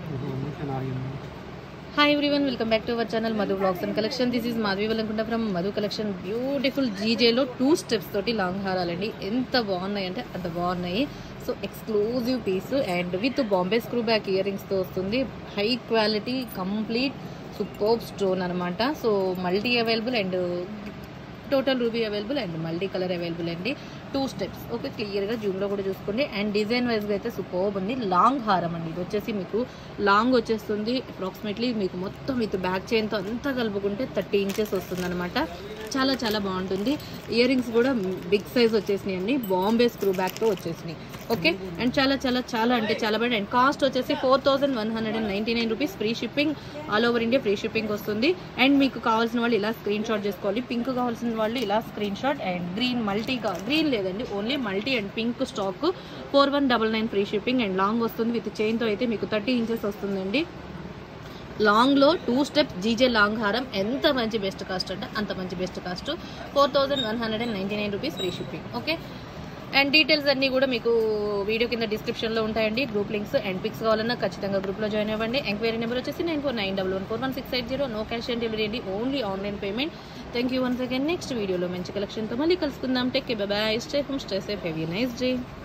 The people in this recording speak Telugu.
hi everyone welcome back to our channel Madhu blogs and collection this is Madhavi వెళ్ళకుండా ఫ్రమ్ మధు కలెక్షన్ బ్యూటిఫుల్ జీజేలో టూ స్టెప్స్ తోటి లాంగ్ హారాలండి ఎంత బాగున్నాయి అంటే అంత బాగున్నాయి so exclusive piece and with Bombay screw back ear రింగ్స్తో వస్తుంది high quality complete super stone అనమాట so multi available and total ruby available and multi colour available అండి టూ స్టెప్స్ ఓకే క్లియర్గా జూమ్లో కూడా చూసుకోండి అండ్ డిజైన్ వైజ్గా అయితే సూపర్ ఉంది లాంగ్ హారం అండి ఇది వచ్చేసి మీకు లాంగ్ వచ్చేస్తుంది అప్రాక్సిమేట్లీ మీకు మొత్తం విత్ బ్యాక్ చైన్తో అంతా కలుపుకుంటే థర్టీ ఇంచెస్ వస్తుంది అనమాట చాలా చాలా బాగుంటుంది ఇయర్ రింగ్స్ కూడా బిగ్ సైజ్ వచ్చేసినాయి అండి బాంబే స్క్రూ బ్యాక్తో వచ్చేసినాయి ఓకే అండ్ చాలా చాలా చాలా అంటే చాలా బాగా అండ్ కాస్ట్ వచ్చేసి four thousand one hundred and ninety nine rupees free shipping all over India free shipping వస్తుంది అండ్ మీకు కావాల్సిన వాళ్ళు ఇలా స్క్రీన్ షాట్ చేసుకోవాలి పింక్ కావాల్సిన వాళ్ళు ఇలా screen shot and green multi green లేదండి only multi and pink stock four one double nine free shipping and long వస్తుంది విత్ చైన్తో అయితే మీకు థర్టీ ఇంచెస్ వస్తుందండి లాంగ్లో టూ స్టెప్స్ జీజే లాంగ్ హారం ఎంత మంచి బెస్ట్ కాస్ట్ అంటే అంత మంచి best cost four thousand one hundred and ninety nine rupees free shipping okay and details అన్నీ కూడా మీకు వీడియో కింద డిస్క్రిప్షన్లో ఉంటాయండి గ్రూప్ లింక్స్ అండ్ పిక్స్ కావాలన్నా ఖచ్చితంగా గ్రూప్లో జాయిన్ అవ్వండి ఎంక్వైరీ నెంబర్ వచ్చేసి nine four nine double one four one six eight zero no cash on delivery అండి only online payment thank you once again next వీడియోలో మంచి కలెక్షన్తో మళ్ళీ కలుసుకుందాం take bye stay home stay safe have a nice day